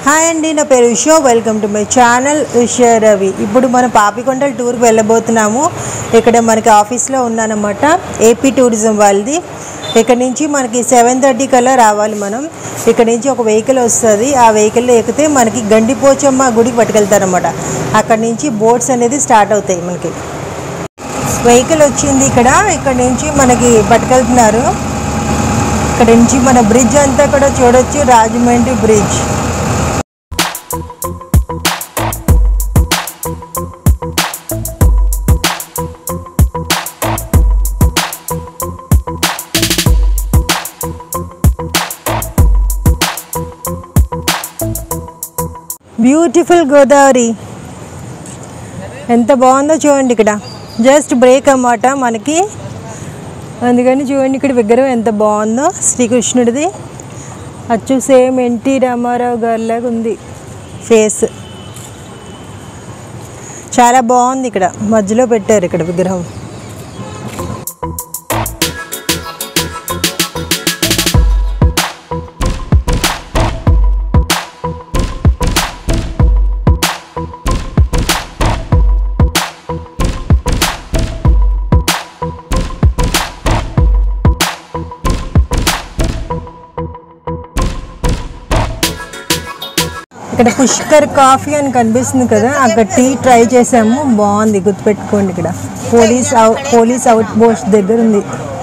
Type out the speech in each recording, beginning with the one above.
Hi అండి నా పేరు ఉషో welcome to my channel Usha Ravi ఇప్పుడు మనం పాపికొండల టూర్కి వెళ్ళబోతున్నాము ఇక్కడ మనకి ఆఫీస్లో ఉన్నానమాట ఏపీ టూరిజం వాళ్ళది ఇక్కడ నుంచి మనకి సెవెన్ థర్టీ కల్లా రావాలి మనం ఇక్కడ నుంచి ఒక వెహికల్ వస్తుంది ఆ వెహికల్లో ఎక్కితే మనకి గండిపోచమ్మ గుడికి పట్టుకెళ్తారనమాట అక్కడ నుంచి బోట్స్ అనేది స్టార్ట్ అవుతాయి మనకి వెహికల్ వచ్చింది ఇక్కడ ఇక్కడ నుంచి మనకి పట్టుకెళ్తున్నారు ఇక్కడ నుంచి మన బ్రిడ్జ్ అంతా కూడా చూడొచ్చు రాజమండ్రి బ్రిడ్జ్ బ్యూటిఫుల్ గోదావరి ఎంత బాగుందో చూడండి ఇక్కడ జస్ట్ బ్రేక్ అన్నమాట మనకి అందుకని చూడండి ఇక్కడ విగ్రహం ఎంత బాగుందో శ్రీకృష్ణుడిది అచ్చు సేమ్ ఎన్టీ రామారావు గారిలాగా ఉంది ఫేస్ చాలా బాగుంది ఇక్కడ మధ్యలో పెట్టారు ఇక్కడ విగ్రహం ఇక్కడ పుష్కర్ కాఫీ అని కనిపిస్తుంది కదా అక్కడ టీ ట్రై చేసాము బాగుంది గుర్తుపెట్టుకోండి ఇక్కడ పోలీస్ అవు- పోలీస్ అవుట్ పోస్ట్ దగ్గర ఉంది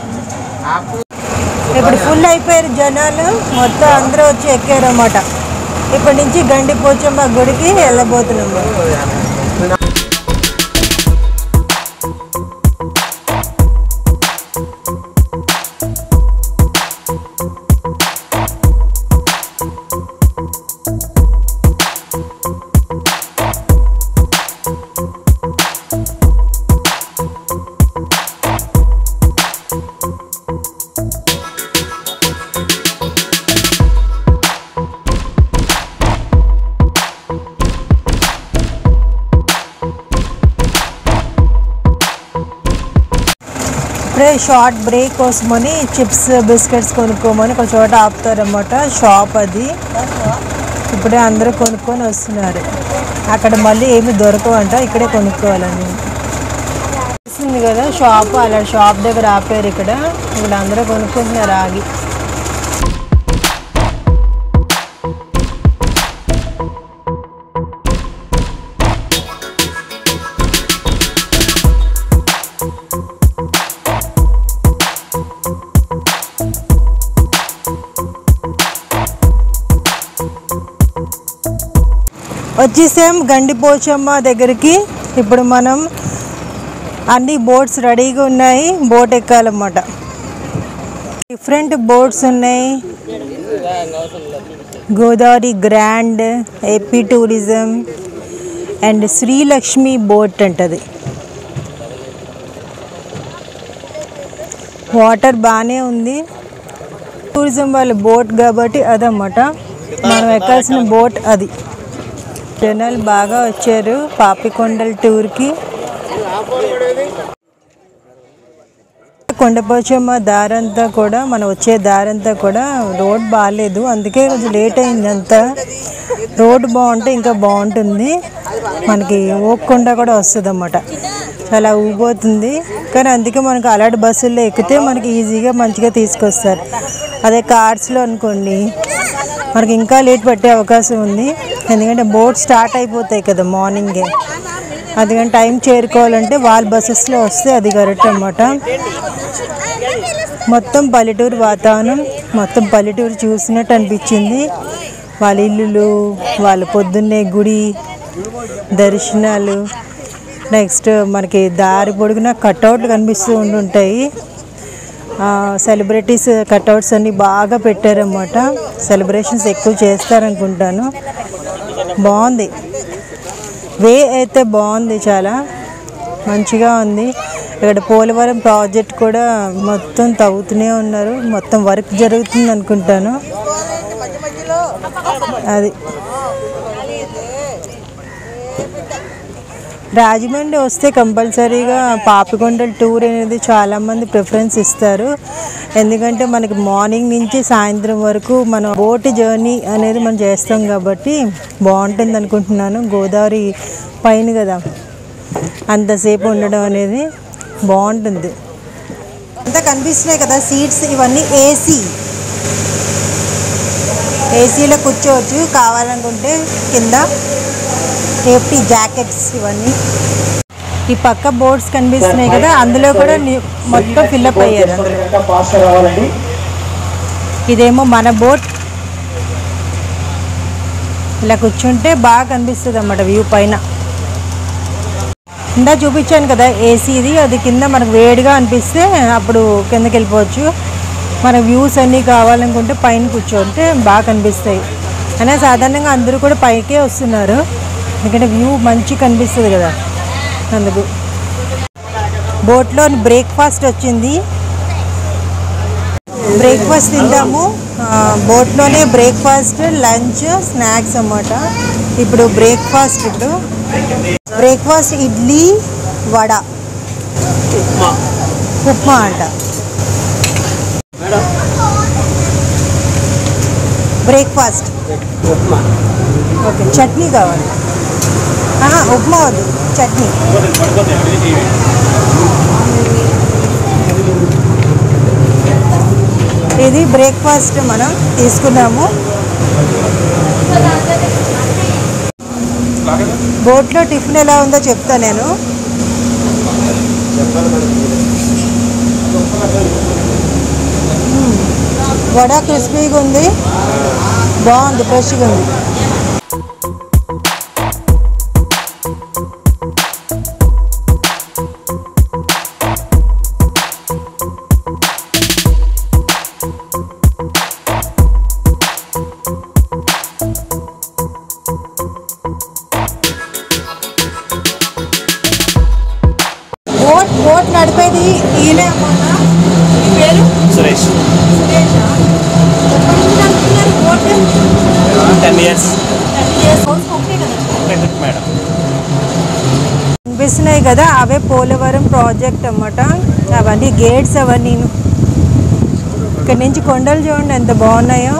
ఇప్పుడు ఫుల్ అయిపోయారు జనాలు మొత్తం అందరూ వచ్చి ఎక్కారు అన్నమాట ఇప్పటి నుంచి గండి పోచమ్మ గుడికి వెళ్ళబోతున్నాము ఇప్పుడే షార్ట్ బ్రేక్ కోసమని చిప్స్ బిస్కెట్స్ కొనుక్కోమని ఒక చోట ఆపుతారన్నమాట షాప్ అది ఇప్పుడే అందరూ కొనుక్కొని వస్తున్నారు అక్కడ మళ్ళీ ఏమి దొరకవంట ఇక్కడే కొనుక్కోవాలని వస్తుంది కదా షాప్ అలా షాప్ దగ్గర ఆపారు ఇక్కడ ఇక్కడ అందరూ కొనుక్కుంటున్నారు ఆగి వచ్చేసాం గండిపోచమ్మ దగ్గరికి ఇప్పుడు మనం అన్ని బోట్స్ రెడీగా ఉన్నాయి బోట్ ఎక్కాలన్నమాట డిఫరెంట్ బోట్స్ ఉన్నాయి Godavari grand AP tourism and Srilakshmi boat అంటది వాటర్ బాగానే ఉంది టూరిజం వాళ్ళ బోట్ కాబట్టి అదన్నమాట మనం ఎక్కాల్సిన బోట్ అది జనాలు బాగా వచ్చారు పాపికొండల టూర్కి కొండపోచమ్మ దారంతా కూడా మనం వచ్చే దారంతా కూడా రోడ్ బాగాలేదు అందుకే కొంచెం లేట్ అయింది అంతా రోడ్ బాగుంటే ఇంకా బాగుంటుంది మనకి ఓక్కొండ కూడా వస్తుంది అన్నమాట చాలా ఊగిపోతుంది కానీ అందుకే మనకి అలాంటి బస్సుల్లో ఎక్కితే మనకి ఈజీగా మంచిగా తీసుకొస్తారు అదే కార్స్లో అనుకోండి మనకి ఇంకా లేట్ పట్టే అవకాశం ఉంది ఎందుకంటే బోట్ స్టార్ట్ అయిపోతాయి కదా మార్నింగే అందుకని టైం చేరుకోవాలంటే వాళ్ళ బస్సెస్లో వస్తే అది కరెక్ట్ అనమాట మొత్తం పల్లెటూరు వాతావరణం మొత్తం పల్లెటూరు చూసినట్టు అనిపించింది వాళ్ళ ఇల్లులు వాళ్ళ పొద్దున్నే గుడి దర్శనాలు నెక్స్ట్ మనకి దారి పొడుగున కట్అవుట్లు కనిపిస్తూ ఉండుంటాయి సెలబ్రిటీస్ కట్అవుట్స్ అన్నీ బాగా పెట్టారన్నమాట సెలబ్రేషన్స్ ఎక్కువ చేస్తారనుకుంటాను బాగుంది వే అయితే బాగుంది చాలా మంచిగా ఉంది ఇక్కడ పోలవరం ప్రాజెక్ట్ కూడా మొత్తం తవ్వుతూనే ఉన్నారు మొత్తం వర్క్ జరుగుతుంది అనుకుంటాను అది రాజమండ్రి వస్తే కంపల్సరీగా పాపికొండల టూర్ అనేది చాలామంది ప్రిఫరెన్స్ ఇస్తారు ఎందుకంటే మనకి మార్నింగ్ నుంచి సాయంత్రం వరకు మనం బోట్ జర్నీ అనేది మనం చేస్తాం కాబట్టి బాగుంటుంది అనుకుంటున్నాను గోదావరి పైన కదా అంతసేపు ఉండడం అనేది బాగుంటుంది అంతా కనిపిస్తున్నాయి కదా సీట్స్ ఇవన్నీ ఏసీ ఏసీలో కూర్చోవచ్చు కావాలనుకుంటే కింద సేఫ్టీ జాకెట్స్ ఇవన్నీ ఈ పక్క బోర్డ్స్ కనిపిస్తున్నాయి కదా అందులో కూడా ని- మొత్తం ఫిల్అప్ అయ్యారు అందులో పాస్ రావాలండి ఇదేమో మన బోట్ ఇలా కూర్చుంటే బాగా కనిపిస్తుంది అన్నమాట వ్యూ పైన ఇందా చూపించాను కదా ఏసీది అది కింద మనకు వేడిగా అనిపిస్తే అప్పుడు కిందకి వెళ్ళిపోవచ్చు మన వ్యూస్ అన్నీ కావాలనుకుంటే పైన కూర్చోంటే బాగా కనిపిస్తాయి అయినా సాధారణంగా అందరూ కూడా పైకే వస్తున్నారు ఎందుకంటే వ్యూ మంచి కనిపిస్తుంది కదా అందుకు బోట్లో బ్రేక్ఫాస్ట్ వచ్చింది బ్రేక్ఫాస్ట్ తింటాము ఆ, బోట్లోనే బ్రేక్ఫాస్ట్ లంచ్ స్నాక్స్ అన్నమాట ఇప్పుడు బ్రేక్ఫాస్ట్ ఇప్పుడు బ్రేక్ఫాస్ట్ ఇడ్లీ వడ ఉప్మా అంట బ్రేక్ఫాస్ట్ ఓకే చట్నీ కావాలి ఆహా, ఉప్మా వద్దు చట్నీ ఇది బ్రేక్ఫాస్ట్ మనం తీసుకున్నాము బోట్లో టిఫిన్ ఎలా ఉందో చెప్తా నేను మ్మ్. వడ క్రిస్పీగా ఉంది బాగుంది ఫ్రెష్గా ఉంది బోట్ బోట్ నడిపేది ఈయనే అమ్మా ఈ పేరు సురేష్ సురేషా? ఎప్పటి నుంచి నడుపుతున్నారు బోట్ టెన్ ఇయర్స్ హౌస్ ఒకటే కదా మేడం కనిపిస్తున్నాయి కదా అవే పోలవరం ప్రాజెక్ట్ అన్నమాట అవన్నీ గేట్స్ అవన్నీ ఇక్కడ నుంచి కొండలు చూడండి ఎంత బాగున్నాయో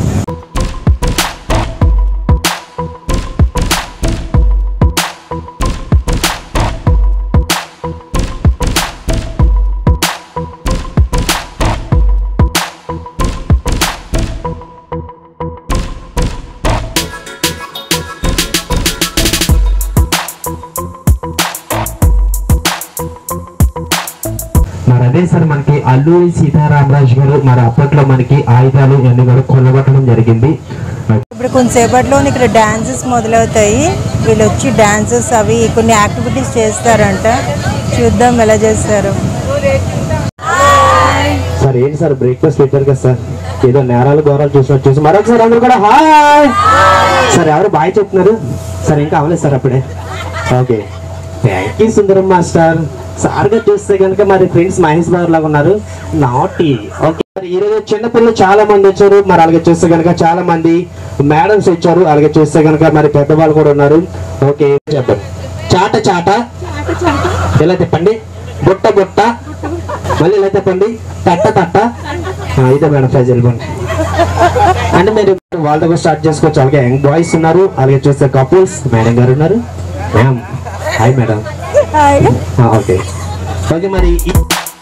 మరి అదే సార్ మనకి అల్లూరి సీతారామరాజు గారు మరి అప్పట్లో మనకి ఆయుధాలు ఇవన్నీ కూడా కొల్లగొట్టడం జరిగింది ఇప్పుడు కొంతసేపట్లో ఇక్కడ డాన్సెస్ మొదలవుతాయి వీళ్ళు వచ్చి డాన్సెస్ అవి కొన్ని యాక్టివిటీస్ చేస్తారంట చూద్దాం ఎలా చేస్తారు సార్ ఏంటి సార్ బ్రేక్ఫాస్ట్ పెట్టారు కదా సార్ ఏదో నేరాలు ఘోరాలు చూసినట్టు చూసి మరొకసారి అందరూ కూడా హాయ్ సార్ ఎవరు బాయ్ చెప్తున్నారు సార్ ఇంకా అవ్వలేదు సార్ అప్పుడే okay thank you Sundaram master sir గా చూస్తే కనుక మరి ఫ్రెండ్స్ మహేష్ బాబు లాగా ఉన్నారు నాటి ఓకే మరి ఈరోజు చిన్నపిల్లలు చాలా మంది వచ్చారు మరి అలాగే చూస్తే కనుక చాలా మంది మేడమ్స్ వచ్చారు అలాగే చూస్తే కనుక మరి పెద్దవాళ్ళు కూడా ఉన్నారు ఓకే చెప్పండి చాట చాట ఎలా చెప్పండి బుట్ట బుట్ట మళ్ళీ ఎలా చెప్పండి తట్ట తట్ట ఆ, ఇదే మేడం ప్రైజ్ వెళ్ళిపోండి అంటే మీరు వాళ్ళతో కూడా స్టార్ట్ చేసుకోవచ్చు అలాగే యంగ్ బాయ్స్ ఉన్నారు అలాగే చూస్తే కపుల్స్ మేడం గారు ఉన్నారు ma'am hi madam okay okay మరి ఈ-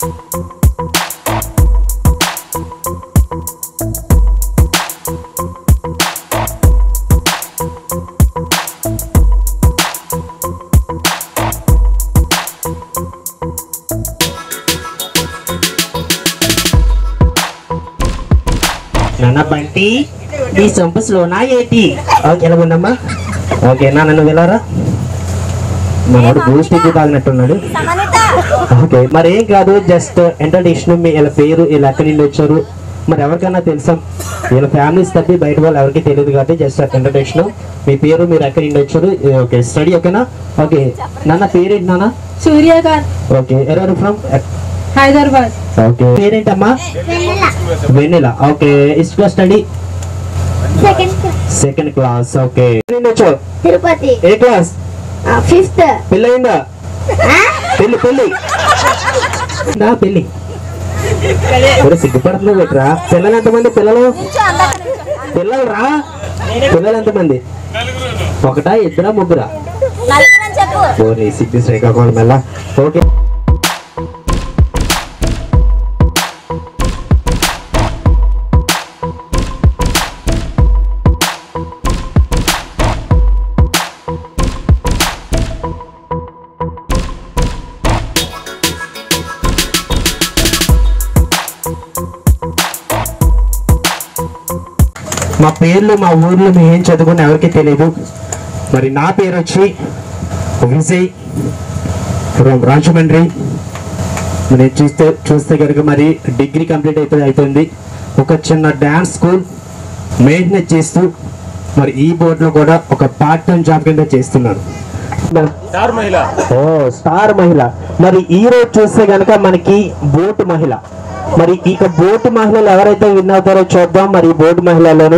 నాన్న బంటి ఈ సొంపస్లోనా ఏంటి ఓకే ఎలా ఉందమ్మా ఓకే నా నన్ను వెళ్ళారా మనోడు బూస్ట్ ఎక్కువ తాగినట్టున్నాడు ఓకే మరి ఏం కాదు జస్ట్ ఎంటర్టైషన్ మీ ఇలా పేరు ఇలా ఎక్కడి నుండి వచ్చారు మరి ఎవరికైనా తెలుసా వీళ్ళ ఫ్యామిలీస్ తప్పి బయట వాళ్ళు ఎవరికి తెలియదు కాబట్టి జస్ట్ ఎంటర్టైషన్ మీ పేరు మీరు ఎక్కడి నుండి వచ్చారు ఓకే స్టడీ ఓకేనా ఓకే నాన్న పేరేంటి నాన్న సూర్యకాంత్ ఓకే ఎవరు ఫ్రమ్ హైదరాబాద్ ఓకే పేరేంటమ్మా వెన్నెల ఓకే ఇస్కో study second class second class okay వచ్చావు తిరుపతి ఏ క్లాస్ ఫిఫ్త్ పెళ్ళి అయిందా పెళ్ళి పెళ్ళి నా పెళ్ళి ఒరే సిగ్గుపడుతున్నావు పెట్టరా పిల్లలు ఎంతమంది పిల్లలు పిల్లలు రా పిల్లలు ఎంతమంది ఒకటా ఇద్దరా ముగ్గురా ఓరే సిగ్గు శ్రీకాకుళం మెల్ల ఓకే మా పేర్లు మా ఊర్లో మేము ఏం చదువుకుని ఎవరికి తెలియదు మరి నా పేరు వచ్చి విజయ్ ఫ్రమ్ రాజమండ్రి మరి చూస్తే చూస్తే కనుక మరి డిగ్రీ కంప్లీట్ అయిపోయి అయిపోయింది ఒక చిన్న డ్యాన్స్ స్కూల్ మెయింటెనెన్స్ చేస్తూ మరి ఈ బోర్డులో కూడా ఒక పార్ట్ టైం జాబ్ కింద చేస్తున్నాను స్టార్ మహిళ ఓ స్టార్ మహిళ మరి ఈ రోజు చూస్తే గనక మనకి బోటు మహిళ మరి ఇక బోటు మహిళలు ఎవరైతే విన్ అవుతారో చూద్దాం మరి ఈ బోటు మహిళలను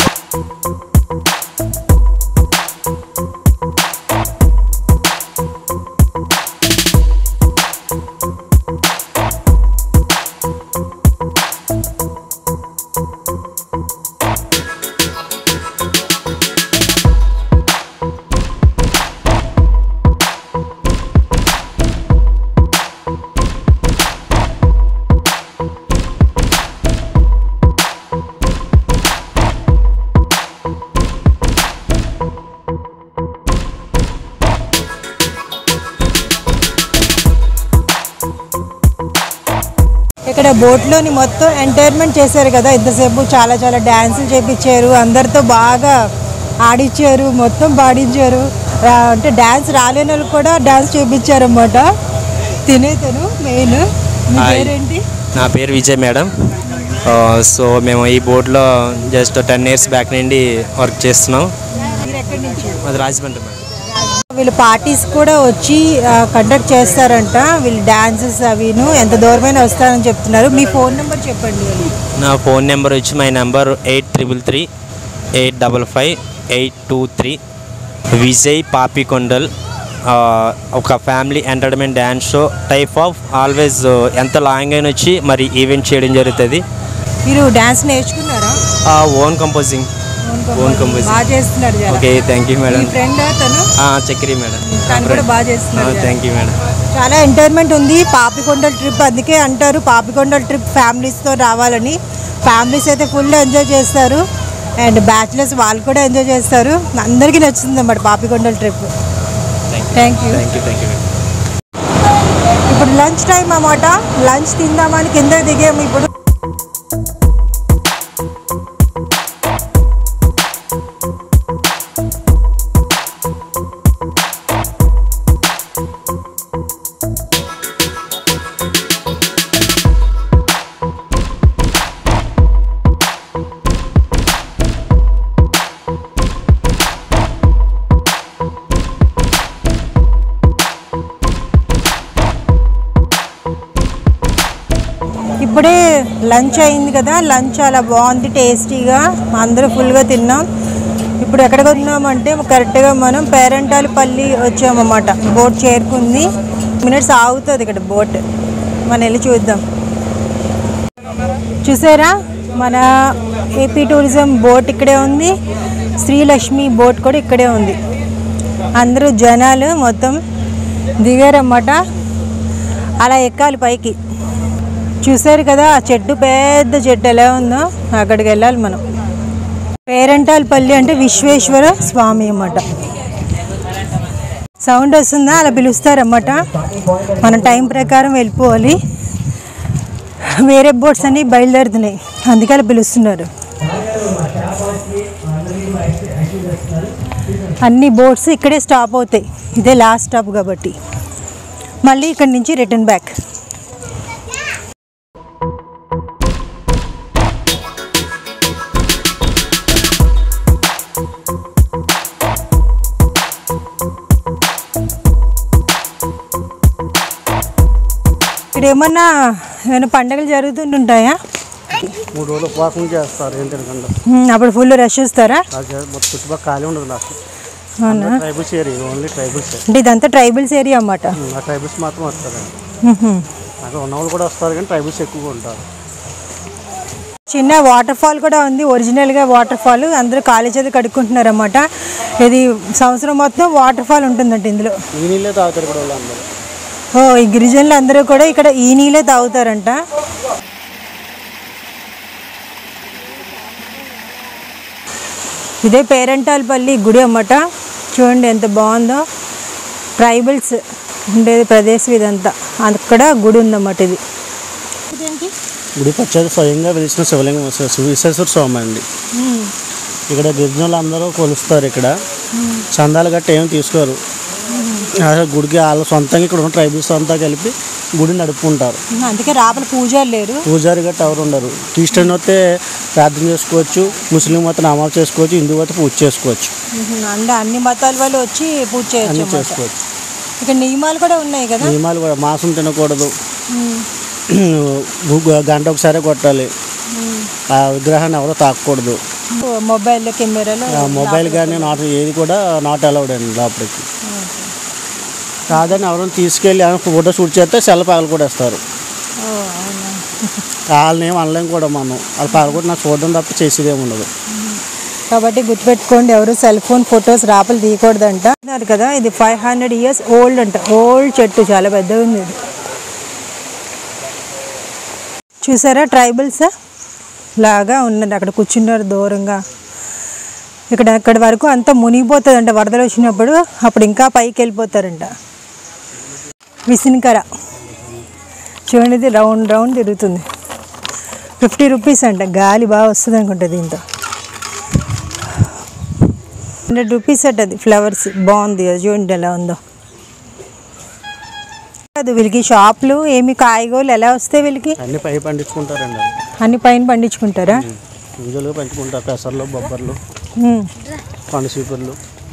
ఇక్కడ బోట్లోని మొత్తం ఎంటర్టైన్మెంట్ చేశారు కదా ఇంతసేపు చాలా చాలా డ్యాన్సులు చేపించారు అందరితో బాగా ఆడిచ్చారు మొత్తం పాడించారు రా- అంటే డ్యాన్స్ రాలేని వాళ్ళు కూడా డ్యాన్స్ చేపించారు అన్నమాట తినేతను మెయిన్ మీ హాయ్. పేరేంటి నా పేరు విజయ్ మేడం ఆ, సో మేము ఈ బోర్డులో జస్ట్ టెన్ ఇయర్స్ బ్యాక్ నుండి వర్క్ చేస్తున్నాం మీరు ఎక్కడి నుంచి అది రాజమండ్రి మేడం వీళ్ళు పార్టీస్ కూడా వచ్చి కండక్ట్ చేస్తారంట వీళ్ళు డాన్సెస్ అవిను ఎంత దూరమైనా వస్తారని చెప్తున్నారు మీ ఫోన్ నెంబర్ చెప్పండి నా ఫోన్ నెంబర్ వచ్చి my number eight triple three eight double five eight two three Vijay Papikondal ఆ, ఒక family entertainment dance show type of always ఎంత లాంగ్ అయినా వచ్చి మరి ఈవెంట్ చేయడం జరుగుతుంది మీరు డాన్స్ నేర్చుకున్నారా ఓన్ కంపోజింగ్ ఓన్ కంపోజింగ్ బాగా చేస్తున్నారు జర. ఓకే థ్యాంక్ యూ మీ మేడం ఫ్రెండ్ తను చక్రి మేడం తను కూడా బాగా చేస్తున్నారు జర. థ్యాంక్ యూ మేడం చాలా ఎంటర్టైన్మెంట్ ఉంది పాపికొండల ట్రిప్ అందుకే అంటారు పాపికొండల ట్రిప్ ఫ్యామిలీస్తో రావాలని ఫ్యామిలీస్ అయితే ఫుల్ ఎంజాయ్ చేస్తారు అండ్ బ్యాచిలర్స్ వాళ్ళు కూడా ఎంజాయ్ చేస్తారు అందరికీ నచ్చుతుంది అన్నమాట పాపికొండల trip thank you thank you thank you ఇప్పుడు లంచ్ టైం అన్నమాట లంచ్ తిందామని కింద దిగాము ఇప్పుడు ఇప్పుడే లంచ్ అయింది కదా లంచ్ చాలా బాగుంది టేస్టీగా అందరూ ఫుల్గా తిన్నాం ఇప్పుడు ఎక్కడికి ఉన్నామంటే కరెక్ట్గా మనం పేరంటాలపల్లి వచ్చామన్నమాట బోట్ చేరుకుంది మినిట్స్ ఆగుతుంది ఇక్కడ బోట్ మనం వెళ్ళి చూద్దాం చూసారా మన ఏపీ టూరిజం బోట్ ఇక్కడే ఉంది శ్రీలక్ష్మి బోట్ కూడా ఇక్కడే ఉంది అందరూ జనాలు మొత్తం దిగారన్నమాట అలా ఎక్కాలి పైకి చూసారు కదా ఆ చెట్టు పెద్ద చెట్టు ఎలా ఉందో అక్కడికి వెళ్ళాలి మనం పేరంటాలపల్లి అంటే విశ్వేశ్వర స్వామి అన్నమాట సౌండ్ వస్తుందా అలా పిలుస్తారన్నమాట మన టైం ప్రకారం వెళ్ళిపోవాలి వేరే బోట్స్ అన్ని బయలుదేరుతున్నాయి అందుకే అలా పిలుస్తున్నారు అన్ని బోట్స్ ఇక్కడే స్టాప్ అవుతాయి ఇదే లాస్ట్ స్టాప్ కాబట్టి మళ్ళీ ఇక్కడి నుంచి రిటర్న్ బ్యాక్ ఇక్కడ ఏమన్నా ఏమైనా పండుగలు జరుగుతుంటుంటాయా మూడు రోజులు ఉపవాసం చేస్తారు ఏంటంటే ఉమ్, అప్పుడు ఫుల్ రష్ వస్తారా మొత్తం చుట్టుపక్కల ఖాళీ ఉండదు లాస్ట్ అవునా ట్రైబల్స్ ఏరియా ఓన్లీ ట్రైబల్స్ అంటే ఇదంతా ట్రైబల్స్ ఏరియా అన్నమాట ఆ ట్రైబల్స్ మాత్రం వస్తారండి మ్హూ. అక్కడ ఉన్న వాళ్ళు కూడా వస్తారు కానీ ట్రైబల్స్ ఎక్కువగా ఉంటారు చిన్న వాటర్ ఫాల్ కూడా ఉంది ఒరిజినల్గా వాటర్ ఫాల్ అందరూ కాలేజ్ చేతి కడుక్కుంటున్నారు అన్నమాట ఇది సంవత్సరం మొత్తం వాటర్ ఫాల్ ఉంటుందంట ఇందులో ఈ నీళ్ళే తాగుతారు ఇక్కడ వాళ్ళందరూ ఓ ఈ గిరిజనులు అందరూ కూడా ఇక్కడ ఈ నీళ్ళే తాగుతారంట ఇదే పేరంటాలపల్లి గుడి అన్నమాట చూడండి ఎంత బాగుందో ట్రైబల్స్ ఉండేది ప్రదేశం ఇదంతా అక్కడ గుడి ఉందన్నమాట ఇది గుడి పచ్చడి స్వయంగా వెలిసిన శివలింగం శివ- విశ్వేశ్వర స్వామి అండి ఇక్కడ గిరిజనులు అందరూ కొలుస్తారు ఇక్కడ చందాలు గట్ట ఏమి తీసుకోరు ఆ గుడికి వాళ్ళ సొంతంగా ఇక్కడ ఉన్న ట్రైబల్స్ అంతా కలిపి గుడి నడుపుకుంటారు అందుకే రాపల పూజారు లేరు పూజారి గట్ట ఎవరు ఉండరు క్రిస్టియన్ అయితే ప్రార్థన చేసుకోవచ్చు ముస్లిం అయితే నమాజ్ చేసుకోవచ్చు హిందూ అయితే పూజ చేసుకోవచ్చు అంటే అన్ని మతాల వాళ్ళు వచ్చి పూజ చేయొచ్చు అన్నీ అన్నమాట. చేసుకోవచ్చు ఇక్కడ నియమాలు కూడా ఉన్నాయి కదా నియమాలు కూడా మాంసం తినకూడదు గు- గంట ఒకసారి కొట్టాలి ఆ విగ్రహాన్ని ఎవరో తాకూడదు మొబైల్ కెమెరాలో ఆ మొబైల్ కానీ నాట్ ఏది కూడా నాట్ అలౌడ్ అండి లోపలికి కాదని ఎవరైనా తీసుకెళ్ళి ఏమైనా ఫోటో షూట్ చేస్తే సెల్ పగలు కూడా వేస్తారు ఓ, అవునా. వాళ్ళని ఏం అనలేం కూడా మనం వాళ్ళు పగలు కూడా నాకు చూడడం తప్ప చేసేది ఏమి ఉండదు కాబట్టి గుర్తుపెట్టుకోండి ఎవరు సెల్ ఫోన్ ఫొటోస్ రాపలు తీయకూడదంట అన్నారు కదా ఇది ఫైవ్ హండ్రెడ్ ఇయర్స్ ఓల్డ్ అంట ఓల్డ్ చెట్టు చాలా పెద్దగా ఉంది ఇది చూసారా ట్రైబల్స్ లాగా ఉన్నది అక్కడ కూర్చున్నారు దూరంగా ఇక్కడ అక్కడి వరకు అంతా మునిగిపోతుందంట వరదలు వచ్చినప్పుడు అప్పుడు ఇంకా పైకి వెళ్ళిపోతారంట విసినికర చూడండి ఇది రౌండ్ రౌండ్ తిరుగుతుంది ఫిఫ్టీ రూపీస్ అంట గాలి బాగా వస్తుంది అనుకుంటా దీంతో హండ్రెడ్ రూపీస్ అట్ అది ఫ్లవర్స్ బాగుంది అది చూడండి ఎలా ఉందో అది వీళ్ళకి షాప్లు ఏమి కాయగూరలు ఎలా వస్తాయి వీళ్ళకి అన్ని పై పండించుకుంటారండి వాళ్ళు. అన్ని పైన పండించుకుంటారా గింజలు పెంచుకుంటారు పెసర్లు బొబ్బర్లు మ్మ్. పండు చీపుర్లు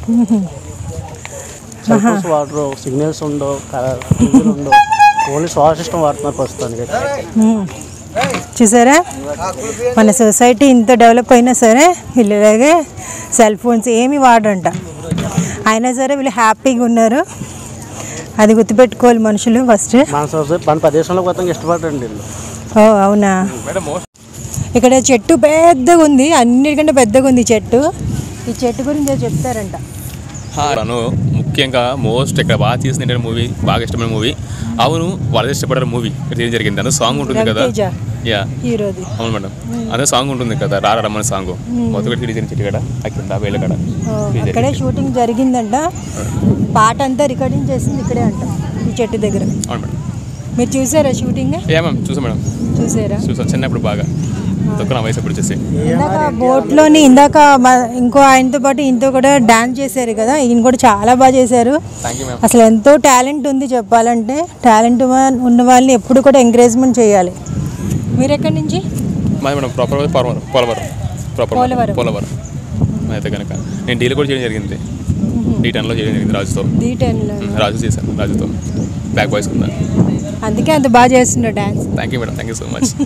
సర్ఫస్ వాటర్ సిగ్నల్స్ ఉండవు గింజలు ఉండవు ఓన్లీ సోలార్ సిస్టమ్ వాడుతున్నారు ప్రస్తుతానికి మ్మ్. చూసారా మన సొసైటీ ఇంత డెవలప్ అయినా సరే వీళ్ళు ఇలాగే సెల్ ఫోన్స్ ఏమి వాడరంట అయినా సరే వీళ్ళు హ్యాపీగా ఉన్నారు అది గుర్తుపెట్టుకోవాలి మనుషులు ఫస్ట్ మన సొసైటీ మన ప్రదేశంలో కొత్తగా ఇష్టపడండి వీళ్ళు ఓ అవునా ఇక్కడ చెట్టు పెద్దగా ఉంది అన్నిటికంటే పెద్దగా ఉంది ఈ చెట్టు ఈ చెట్టు గురించి ఏదో చెప్తారంట తను ముఖ్యంగా మోస్ట్ ఇక్కడ బాగా తీసిన మూవీ బాగా ఇష్టమైన మూవీ అవును వాళ్ళు ఇష్టపడారు మూవీ ఇక్కడ ఏం జరిగింది అదే సాంగ్ ఉంటుంది కదా రవితేజ యా హీరోది అవును మేడం అదే సాంగ్ ఉంటుంది కదా రారా రమ్మని సాంగ్ మొత్తం రిలీజ్ చెట్టు కదా అక్కడ వేళ్ళ కడ ఓ, అక్కడే షూటింగ్ జరిగిందంట పాట అంతా రికార్డింగ్ చేసింది ఇక్కడే అంట ఈ చెట్టు దగ్గర అవును మేడం మీరు చూసారా షూటింగ్ ఏ మ్యామ్ చూసాం మేడం చూసారా చూసాం చిన్నప్పుడు బాగా తక్కువ నా వయసు ఇప్పుడు వచ్చేసి ఇందాక బోట్లోని ఇందాక మ- ఇంకో ఆయనతో పాటు ఇంతో కూడా డాన్స్ చేశారు కదా ఈయన కూడా చాలా బాగా చేశారు థ్యాంక్ యూ మ్యామ్ అసలు ఎంతో టాలెంట్ ఉంది చెప్పాలంటే టాలెంట్ ఉన్న వాళ్ళని ఎప్పుడు కూడా ఎంకరేజ్మెంట్ చేయాలి మీరు ఎక్కడి నుంచి మాది madam proper Polavaram Polavaram proper Polavaram. Polavaram అయితే కనుక నేను డీల్ కూడా చేయడం జరిగింది డీ టెన్లో చేయడం జరిగింది రాజుతో డీ టెన్లో ఉమ్, రాజు చేశాను రాజుతో బ్యాక్ బాయ్స్ కింద అందుకే అంత బాగా చేస్తున్నాడు dance thank you madam thank you so much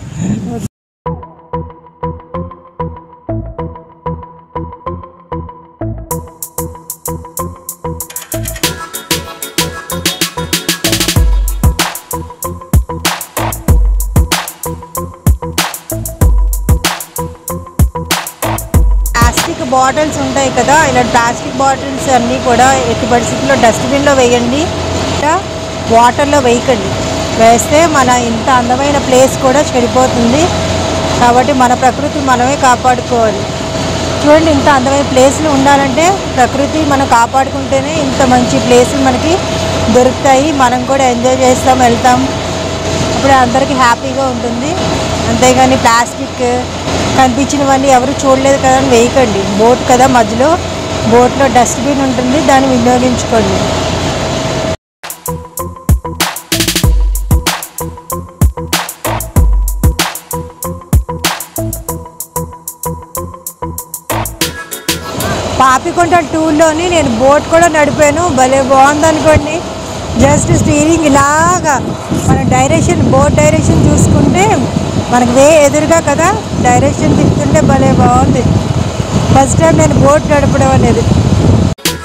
plastic bottles ఉంటాయి కదా ఇలాంటి ప్లాస్టిక్ బాటిల్స్ అన్నీ కూడా ఎట్టి పరిస్థితుల్లో డస్ట్బిన్లో వేయండి ఇంకా వాటర్లో వేయకండి వేస్తే మన ఇంత అందమైన ప్లేస్ కూడా చెడిపోతుంది కాబట్టి మన ప్రకృతి మనమే కాపాడుకోవాలి చూడండి ఇంత అందమైన ప్లేస్లు ఉండాలంటే ప్రకృతి మనం కాపాడుకుంటేనే ఇంత మంచి ప్లేసులు మనకి దొరుకుతాయి మనం కూడా ఎంజాయ్ చేస్తాం వెళ్తాం అప్పుడు అందరికీ హ్యాపీగా ఉంటుంది అంతేగాని ప్లాస్టిక్ కనిపించినవన్నీ ఎవరు చూడలేదు కదా అని వేయకండి బోట్ కదా మధ్యలో బోట్లో డస్ట్బిన్ ఉంటుంది దాన్ని వినియోగించుకోండి పాపికొండ టూర్లోని నేను బోట్ కూడా నడిపాను భలే బాగుంది అనుకోండి జస్ట్ స్టీరింగ్ ఇలాగా మన డైరెక్షన్ బోట్ డైరెక్షన్ చూసుకుంటే మనకు వే ఎదురుగా కదా డైరెక్షన్ తిప్పుతుంటే భలే బాగుంది ఫస్ట్ టైం నేను బోట్ నడపడం అనేది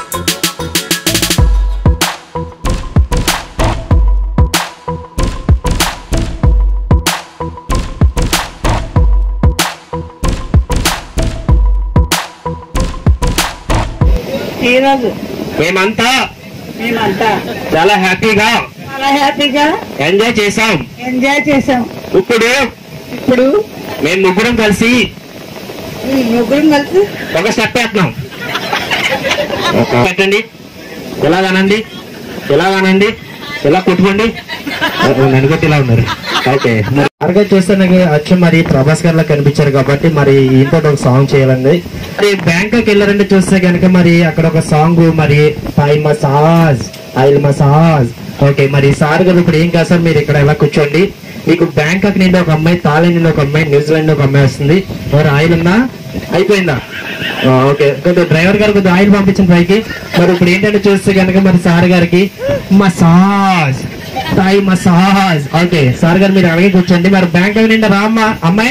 ఈరోజు మేమంతా మేమంతా చాలా హ్యాపీగా చాలా హ్యాపీగా ఎంజాయ్ చేసాం ఎంజాయ్ చేసాం ఇప్పుడు ఇప్పుడు మేము ముగ్గురం కలిసి ఈ ముగ్గురం కలిసి ఒక స్టెప్ వేస్తున్నాం పెట్టండి ఎలాగానండి ఎలాగానండి ఎలా కొట్టుకోండి నలుగురు ఇలా ఉన్నారు ఓకే అరగా చూస్తే నాకు వచ్చి మరి ప్రభాస్ గారిలా కనిపించారు కాబట్టి మరి ఇంకోటి ఒక సాంగ్ చేయాలండి మరి బ్యాంకాక్ వెళ్ళారంటే చూస్తే కనుక మరి అక్కడ ఒక సాంగ్ మరి పై మసాజ్ ఆయిల్ మసాజ్ ఓకే మరి సార్ గారు ఇప్పుడు ఏం కాదు సార్ మీరు ఇక్కడ ఎలా కూర్చోండి మీకు బ్యాంకాక్ నుండి ఒక అమ్మాయి తాళి నుండి ఒక అమ్మాయి న్యూజిలాండ్ నుండి ఒక అమ్మాయి వస్తుంది మరి ఆయిల్ ఉందా అయిపోయిందా ఆ, ఓకే కొంచెం డ్రైవర్ గారు కొంచెం ఆయిల్ పంపించండి పైకి మరి ఇప్పుడు ఏంటంటే చూస్తే కనుక మరి సార్ గారికి మసాజ్ తాయి మసాజ్ ఓకే సార్ గారు మీరు అలాగే కూర్చోండి మరి బ్యాంక్ నిండా రామ్మా అమ్మాయి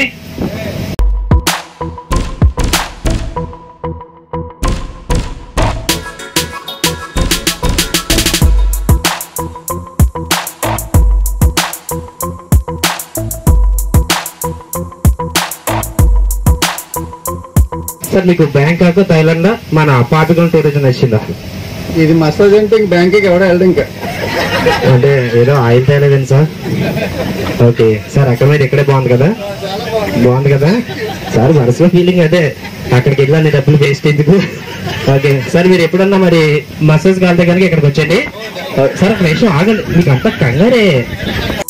సార్ మీకు బ్యాంకాక్ థైలాండ్ మన పాపికొండ టూరిజం నచ్చిందా ఇది మసాజ్ అంటే ఇంక బ్యాంక్కి ఎవడో వెళ్ళడు ఇంకా అంటే ఏదో ఆయిల్ తేలేదండి సార్ ఓకే సార్ అక్కడ మీద ఇక్కడే బాగుంది కదా బాగుంది కదా సార్ మనసులో ఫీలింగ్ అదే అక్కడికి వెళ్ళాలి డబ్బులు వేస్ట్ ఎందుకు ఓకే సార్ మీరు ఎప్పుడన్నా మరి మసాజ్ కాలితే కనుక ఇక్కడికి వచ్చండి సార్ ఒక నిమిషం ఆగండి మీకు అంత కంగారే